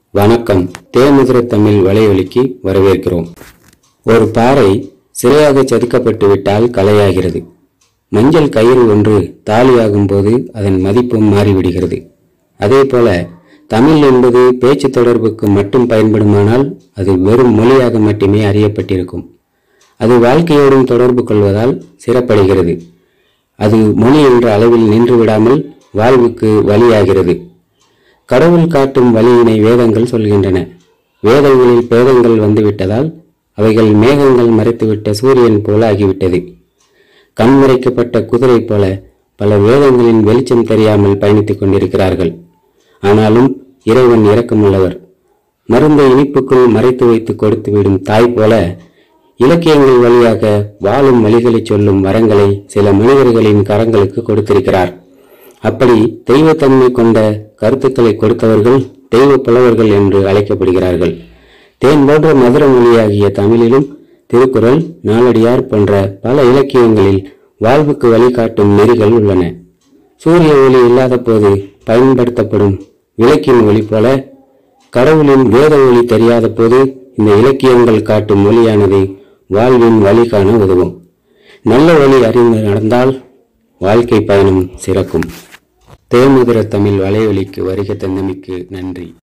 வணக்கம் தேமுதிர தமிழ் வலையொலிக்கு வரவேற்கிறோம் ஒரு பாறை சிலையாக செதுக்கப்பட்டு விட்டால் கலையாகிறது மஞ்சள் கயிறு ஒன்று தாலியாகும் போது அதன் மதிப்பும் மாறிவிடுகிறது அதேபோல தமிழ் என்பது பேச்சு தொடர்புக்கு மட்டும் பயன்படுமானால் அது வெறும் மொழியாக மட்டுமே அறியப்பட்டிருக்கும் அது வாழ்க்கையோடும் தொடர்பு கொள்வதால் சிறப்படைகிறது அது மொழி என்ற அளவில் நின்று விடாமல் வாழ்வுக்கு வழியாகிறது கடவுள் காட்டும் வழியினை வேதங்கள் சொல்கின்றன வேதங்களில் பேதங்கள் வந்துவிட்டதால் அவைகள் மேகங்கள் மறைத்துவிட்ட சூரியன் போல ஆகிவிட்டது கண்மறைக்கப்பட்ட குதிரை போல பல வேதங்களின் வெளிச்சம் தெரியாமல் பயணித்துக் கொண்டிருக்கிறார்கள் ஆனாலும் இறைவன் இரக்கமுள்ளவர் மருந்தை இனிப்புக்குள் மறைத்து வைத்து கொடுத்து விடும் தாய் போல இலக்கியங்கள் வழியாக வாழும் வழிகளை சொல்லும் வரங்களை சில மனிதர்களின் கரங்களுக்கு கொடுத்திருக்கிறார் அப்படி தெய்வத்தன்மை கொண்ட கருத்துக்களை கொடுத்தவர்கள் தெய்வ புலவர்கள் என்று அழைக்கப்படுகிறார்கள் தேன் போன்ற மதுர மொழியாகிய தமிழிலும் திருக்குறள் நாலடியார் போன்ற பல இலக்கியங்களில் வாழ்வுக்கு வழிகாட்டும் நெறிகள் உள்ளன சூரிய ஒளி இல்லாத போது பயன்படுத்தப்படும் விளக்கின் ஒளி போல கடவுளின் வேத ஒளி தெரியாத போது இந்த இலக்கியங்கள் காட்டும் ஒளியானது வாழ்வின் வழி காண உதவும் நல்ல வழி அறிந்து நடந்தால் வாழ்க்கை பயணம் சிறக்கும் தேமுதிர தமிழ் வலையொலிக்கு வருகை தந்தமைக்கு நன்றி